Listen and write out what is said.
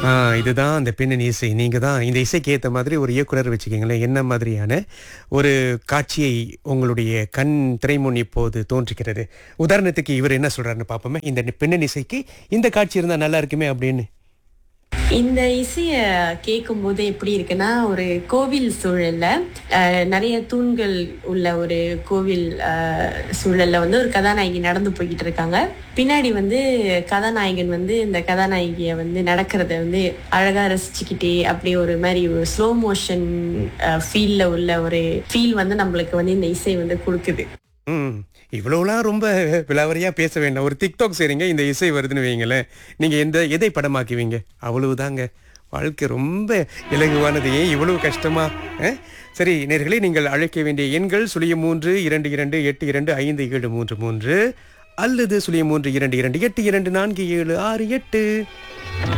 ஆ, இதுதான் அந்த பின்னணி இசை நீங்க தான் இந்த இசைக்கு ஏத்த மாதிரி ஒரு இயக்குனர் வச்சுக்கீங்களேன் என்ன மாதிரியான ஒரு காட்சியை உங்களுடைய கண் திரைமுன் இப்போது தோன்றுகிறது உதாரணத்துக்கு இவர் என்ன சொல்றாருன்னு பார்ப்போமே இந்த பின்னணி இசைக்கு இந்த காட்சி இருந்தா நல்லா இருக்குமே அப்படின்னு இந்த இசைய கேட்கும்போது எப்படி இருக்குன்னா ஒரு கோவில் சூழல்ல அஹ், நிறைய தூண்கள் உள்ள ஒரு கோவில் அஹ், சூழல்ல வந்து ஒரு கதாநாயகி நடந்து போய்கிட்டு இருக்காங்க பின்னாடி வந்து கதாநாயகன் வந்து இந்த கதாநாயகிய வந்து நடக்கிறத வந்து அழகா ரசிச்சுக்கிட்டே அப்படியே ஒரு மாதிரி ஒரு ஸ்லோ மோஷன் ஃபீல்ல உள்ள ஒரு ஃபீல் வந்து நம்மளுக்கு வந்து இந்த இசை வந்து கொடுக்குது ம் இவ்வளவுலாம் ரொம்ப விலாவரியா பேச வேண்டாம் ஒரு டிக்டாக் செய்றீங்க இந்த இசை வருதுன்னு வைங்களேன் நீங்க எந்த எதை படமாக்குவீங்க அவ்வளவுதாங்க வாழ்க்கை ரொம்ப இலகுவானது ஏன் இவ்வளவு கஷ்டமா அஹ்? சரி நேர்களே நீங்கள் அழைக்க வேண்டிய எண்கள் சுழியம் மூன்று இரண்டு இரண்டு எட்டு இரண்டு ஐந்து ஏழு மூன்று மூன்று அல்லது சுழியம் மூன்று இரண்டு இரண்டு எட்டு இரண்டு நான்கு ஏழு ஆறு எட்டு